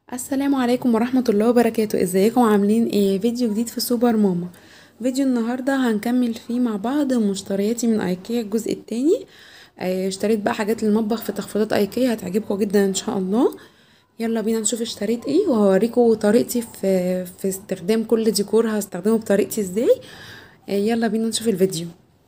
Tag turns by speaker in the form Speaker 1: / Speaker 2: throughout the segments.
Speaker 1: السلام عليكم ورحمة الله وبركاته ازيكم عاملين ايه فيديو جديد في سوبر ماما فيديو النهاردة هنكمل فيه مع بعض مشترياتي من ايكيا الجزء التاني آه، اشتريت بقى حاجات للمطبخ في تخفيضات ايكيا هتعجبكم جدا ان شاء الله يلا بينا نشوف اشتريت ايه وهوريكم طريقتي في في استخدام كل ديكور هستخدمه بطريقتي ازاي آه، يلا بينا نشوف الفيديو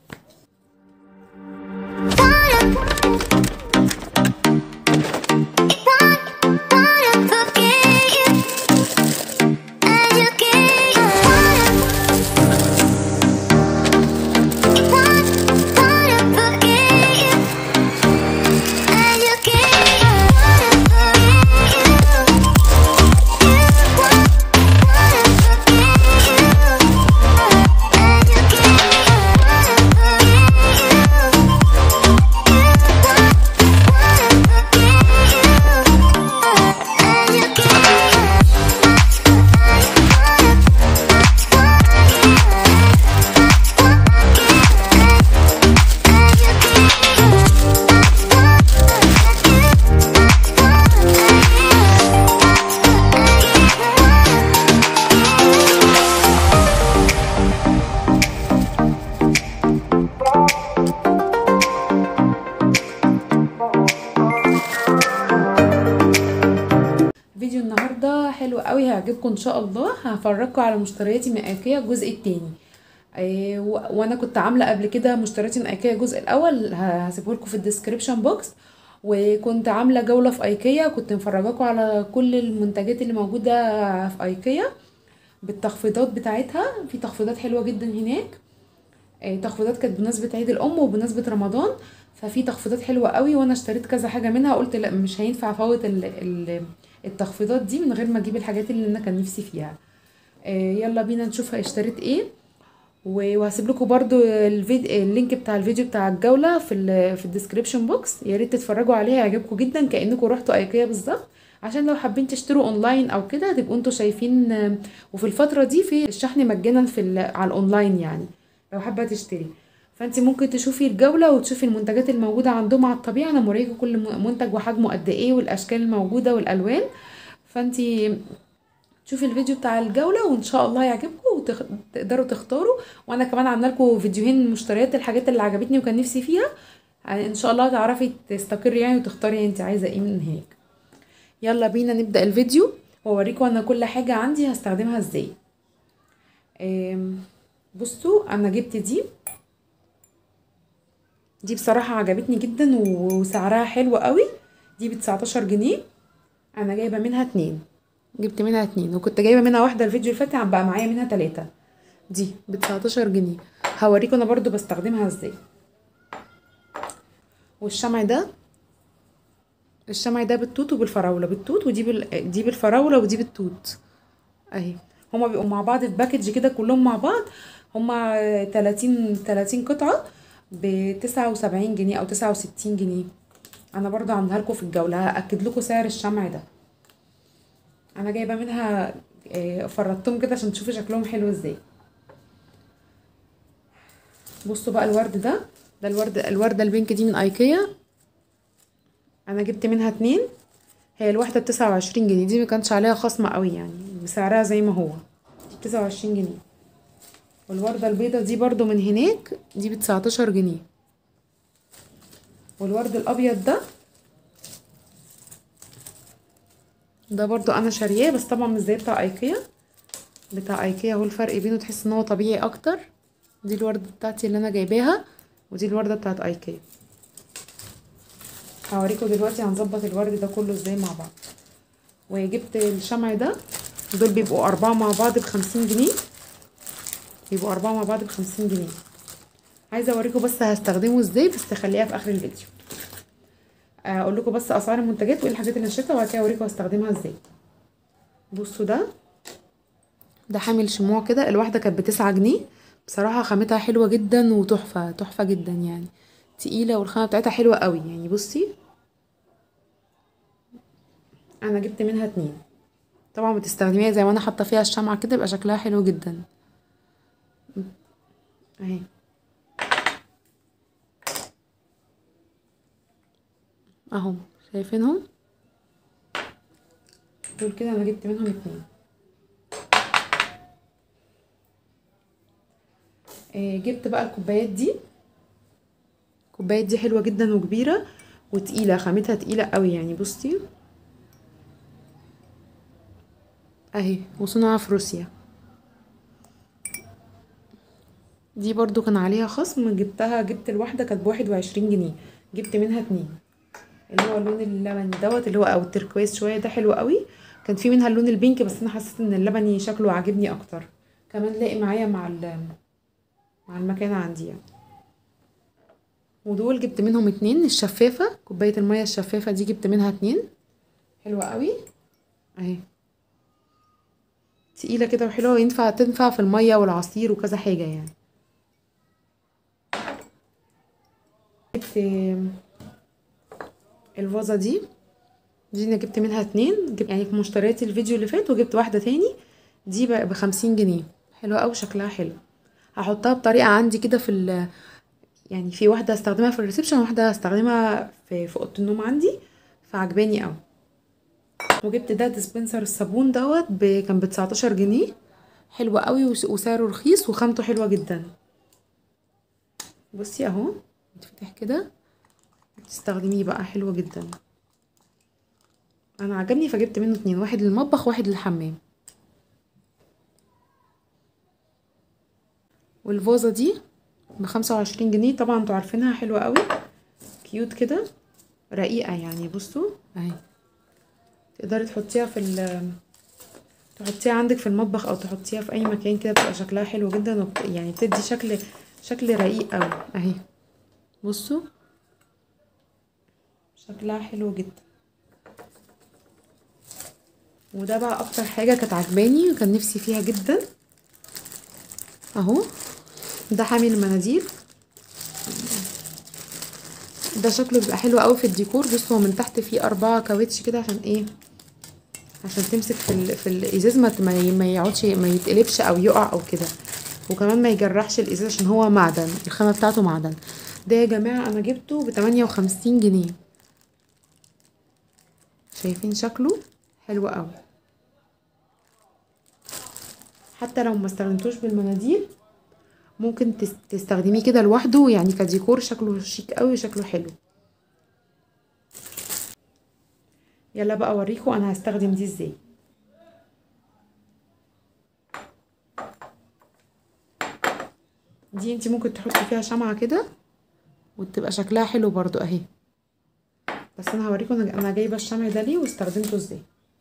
Speaker 1: فيديو النهارده حلو قوي هيعجبكم ان شاء الله هفرجكم على مشترياتي من ايكيا الجزء التاني أيه و- وانا كنت عامله قبل كده مشترياتي من ايكيا الجزء الاول هسيبه لكم في الديسكريبشن بوكس وكنت عامله جوله في ايكيا كنت مفرجاكم على كل المنتجات اللي موجوده في ايكيا بالتخفيضات بتاعتها في تخفيضات حلوه جدا هناك آه، تخفيضات كانت بمناسبة عيد الأم وبمناسبة رمضان ففي تخفيضات حلوة قوي وأنا اشتريت كذا حاجة منها قلت لا مش هينفع أفوت ال- ال- التخفيضات دي من غير ما أجيب الحاجات اللي أنا كان نفسي فيها آه، يلا بينا نشوف اشتريت ايه و- وهسيب لكم برضو الفيديو اللينك بتاع الفيديو بتاع الجولة في ال في الديسكريبشن بوكس يا ريت تتفرجوا عليها يعجبكم جدا كأنكم رحتوا ايكيا بالظبط عشان لو حابين تشتروا اونلاين او كده تبقوا انتوا شايفين آه، وفي الفترة دي في الشحن مجانا في ال- على الاونلاين يعني لو حابه تشتري فانت ممكن تشوفي الجوله وتشوفي المنتجات الموجوده عندهم على الطبيعه انا موريكي كل م- منتج وحجمه قد ايه والاشكال الموجوده والالوان فانت شوفي الفيديو بتاع الجوله وان شاء الله يعجبكم وتقدروا تختاروا وانا كمان عامله لكم فيديوهين مشتريات الحاجات اللي عجبتني وكان نفسي فيها يعني ان شاء الله تعرفي تستقري يعني وتختاري انت عايزه ايه من هناك يلا بينا نبدا الفيديو واوريكم انا كل حاجه عندي هستخدمها ازاي آم، بصوا انا جبت دي دي بصراحة عجبتني جدا وسعرها حلو قوي دي ب 19 جنيه انا جايبة منها اتنين جبت منها اتنين وكنت جايبة منها واحدة الفيديو اللي فات عم بقى معايا منها تلاتة دي ب 19 جنيه هوريكم انا برضو بستخدمها ازاي والشمع ده الشمع ده بالتوت وبالفراولة بالتوت ودي بال... دي بالفراولة ودي بالتوت اهي هما بيبقوا مع بعض في باكج كده كلهم مع بعض هما 30 30 قطعة ب 79 جنيه او 69 جنيه انا برضو عاملها لكم في الجولة هاكد لكم سعر الشمع ده انا جايبة منها آه، فردتهم كده عشان تشوفوا شكلهم حلو ازاي بصوا بقى الورد ده ده الورد الوردة البينك دي من ايكيا انا جبت منها اتنين هي الواحدة بتسعة وعشرين جنيه دي مكانش عليها خصم قوي يعني بسعرها زي ما هو دي بتسعة وعشرين جنيه والوردة البيضة دي برضو من هناك دي بتسعتاشر جنيه والورد الابيض ده ده برضو انا شارياه بس طبعا مش زي بتاع ايكيا بتاع ايكيا هو الفرق بينه تحس ان هو طبيعي اكتر دي الوردة بتاعتي اللي انا جايباها ودي الوردة بتاعت ايكيا هوريكم دلوقتي هنظبط الورد ده كله ازاي مع بعض وجبت الشمع ده دول بيبقوا أربعة مع بعض بخمسين جنيه بيبقوا أربعة مع بعض بخمسين جنيه عايزة أوريكم بس هستخدمه ازاي بس خليها في آخر الفيديو أقول لكم بس أسعار المنتجات وإيه الحاجات اللي نشيتها وبعد كده أوريكم هستخدمها ازاي بصوا ده ده حامل شموع كده الواحدة كانت بتسعة جنيه بصراحة خامتها حلوة جدا وتحفة تحفة جدا يعني تقيلة والخامة بتاعتها حلوة قوي يعني بصي انا جبت منها اتنين طبعا بتستخدميها زي ما انا حاطه فيها الشمعة كده يبقى شكلها حلو جدا اهي اهو شايفينهم دول كده انا جبت منهم اتنين آه جبت بقى الكوبايات دي الكوبايات دي حلوه جدا وكبيره وتقيله خامتها تقيله قوي يعني بصي اهي وصنعها في روسيا دي برضو كان عليها خصم جبتها جبت الواحده كانت بواحد وعشرين جنيه جبت منها اتنين اللي هو اللون اللبني دوت اللي هو او التركواز شويه ده حلو قوي كان في منها اللون البينك بس انا حسيت ان اللبني شكله عاجبني اكتر كمان لاقي معايا مع مع المكان عندي يعني ودول جبت منهم اتنين الشفافه كوبايه الميه الشفافه دي جبت منها اتنين حلوه قوي اهي تقيله كده وحلوه وينفع تنفع في الميه والعصير وكذا حاجه يعني جبت الفازة دي دي انا جبت منها اتنين جبت يعني في مشترياتي الفيديو اللي فات وجبت واحدة تاني دي بخمسين جنيه حلوة اوي شكلها حلو هحطها بطريقة عندي كده في ال يعني في واحدة هستخدمها في الريسبشن وواحدة هستخدمها في, في اوضة النوم عندي فعجباني اوي وجبت ده ديسبنسر الصابون دوت ب... كان بتسعتاشر جنيه حلو قوي وسعره رخيص وخامته حلوة جدا بصي اهو يتفتح كده تستخدميه بقى حلو جدا انا عجبني فجبت منه اتنين واحد للمطبخ واحد للحمام والفازة دي بخمسة وعشرين جنيه طبعا انتوا عارفينها حلوة قوي كيوت كده رقيقة يعني بصوا اهي تقدري تحطيها في ال تحطيها عندك في المطبخ او تحطيها في اي مكان كده بتبقى شكلها حلو جدا وبت... يعني بتدي شكل شكل رقيق قوي اهي بصوا شكلها حلو جدا وده بقى اكتر حاجة كانت عجباني وكان نفسي فيها جدا اهو ده حامي المناديل ده شكله بيبقى حلو قوي في الديكور بصوا من تحت فيه اربعة كاوتش كده عشان ايه عشان تمسك في ال... في الازاز ما ما يقعدش ما يتقلبش او يقع او كده وكمان ما يجرحش الازاز عشان هو معدن الخامه بتاعته معدن ده يا جماعه انا جبته بتمانية وخمسين جنيه شايفين شكله حلو قوي حتى لو ما استخدمتوش بالمناديل ممكن تستخدميه كده لوحده يعني كديكور شكله شيك قوي وشكله حلو يلا بقى اوريكم انا هستخدم دي ازاي دي انت ممكن تحطي فيها شمعة كده وتبقى شكلها حلو برضو اهي بس انا هوريكم انا جايبه الشمع ده ليه واستخدمته ازاي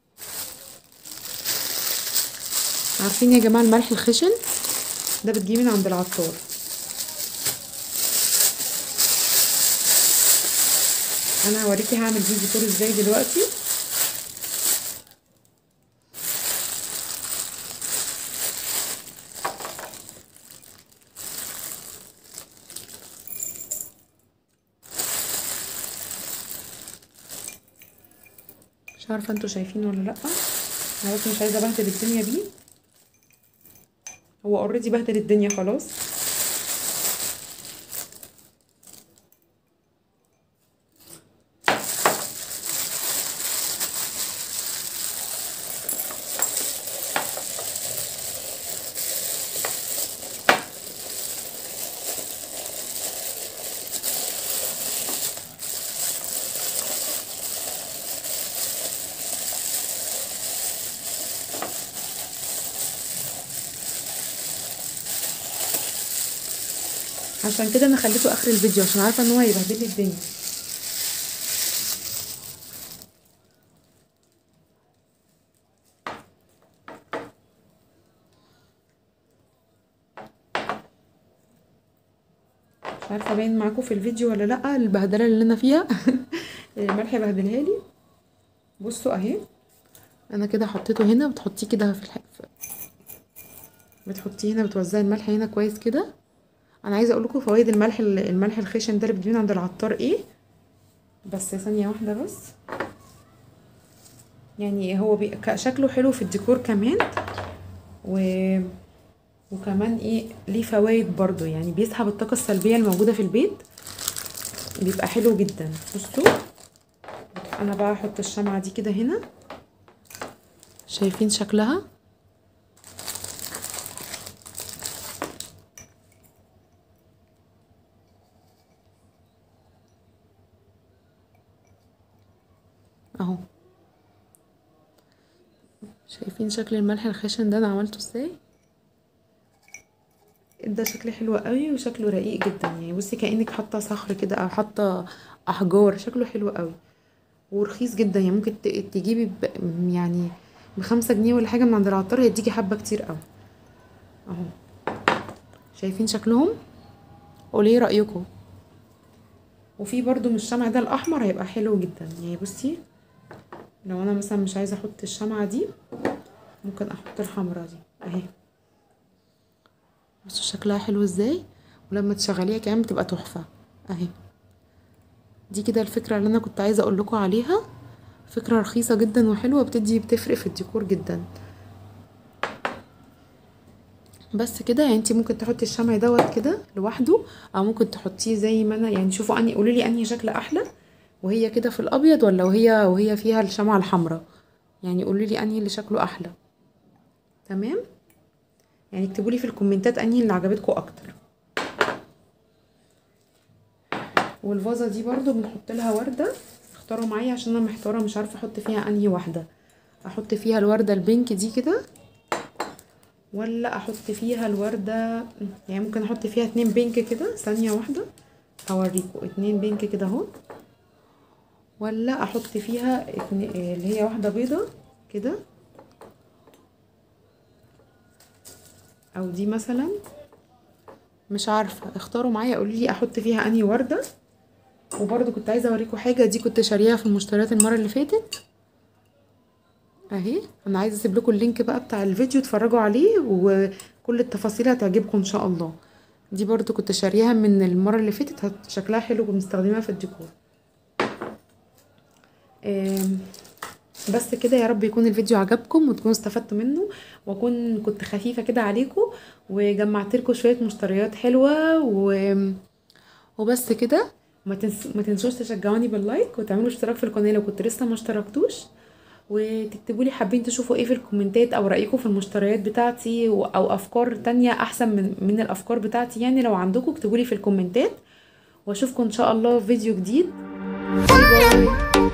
Speaker 1: عارفين يا جماعه الملح الخشن ده بتجيه من عند العطار انا هوريكي هعمل دي ديكور ازاي دلوقتي مش عارفه انتوا شايفين ولا لا انا بس مش عايزه ابهدل الدنيا بيه هو اوريدي بهدل الدنيا خلاص عشان كده انا خليته اخر الفيديو عشان عارفه ان هو هيبهدل لي الدنيا مش عارفه باين معاكم في الفيديو ولا لا البهدله اللي انا فيها الملح بهدلها لي بصوا اهي انا كده حطيته هنا بتحطيه كده في الح... بتحطيه هنا بتوزعي الملح هنا كويس كده انا عايزه اقول لكم فوائد الملح الملح الخشن ده اللي بتجيبين عند العطار ايه بس ثانيه واحده بس يعني هو بي... شكله حلو في الديكور كمان و وكمان ايه ليه فوائد برضو يعني بيسحب الطاقه السلبيه الموجوده في البيت بيبقى حلو جدا بصوا انا بقى احط الشمعه دي كده هنا شايفين شكلها اهو شايفين شكل الملح الخشن ده انا عملته ازاي ده شكل حلو قوي وشكله رقيق جدا يعني بصي كانك حاطه صخر كده او حاطه احجار شكله حلو قوي ورخيص جدا يعني ممكن ت- تجيبي ب... يعني بخمسة جنيه ولا حاجه من عند العطار هيديكي حبه كتير قوي اهو شايفين شكلهم قولي رايكم وفي برضو من الشمع ده الاحمر هيبقى حلو جدا يعني بصي لو انا مثلا مش عايزه احط الشمعه دي ممكن احط الحمرا دي اهي بصوا شكلها حلو ازاي ولما تشغليها كمان بتبقى تحفه اهي دي كده الفكره اللي انا كنت عايزه اقول لكم عليها فكره رخيصه جدا وحلوه بتدي بتفرق في الديكور جدا بس كده يعني انت ممكن تحطي الشمع دوت كده لوحده او ممكن تحطيه زي ما انا يعني شوفوا اني قولوا لي انهي شكل احلى وهي كده في الابيض ولا وهي وهي فيها الشمعة الحمراء يعني قولوا لي انهي اللي شكله احلى تمام يعني اكتبوا لي في الكومنتات انهي اللي عجبتكم اكتر والفازه دي برضو بنحط لها ورده اختاروا معايا عشان انا محتاره مش عارفه احط فيها انهي واحده احط فيها الورده البينك دي كده ولا احط فيها الورده يعني ممكن احط فيها اتنين بينك كده ثانيه واحده هوريكم اتنين بينك كده اهو ولا احط فيها اتنين اللي هي واحده بيضه كده او دي مثلا مش عارفه اختاروا معايا قولوا لي احط فيها انهي ورده وبرده كنت عايزه اوريكم حاجه دي كنت شاريها في المشتريات المره اللي فاتت اهي انا عايزه اسيب لكم اللينك بقى بتاع الفيديو اتفرجوا عليه وكل التفاصيل هتعجبكم ان شاء الله دي برضو كنت شاريها من المره اللي فاتت هت- شكلها حلو وبنستخدمها في الديكور آم، بس كده يا رب يكون الفيديو عجبكم وتكونوا استفدتوا منه واكون كنت خفيفه كده عليكم وجمعت لكم شويه مشتريات حلوه و... وبس كده ما, تنس... ما تنسوش تشجعوني باللايك وتعملوا اشتراك في القناه لو كنت لسه ما اشتركتوش وتكتبوا لي حابين تشوفوا ايه في الكومنتات او رايكم في المشتريات بتاعتي و- او افكار تانية احسن من من الافكار بتاعتي يعني لو عندكم اكتبوا لي في الكومنتات واشوفكم ان شاء الله في فيديو جديد باي باي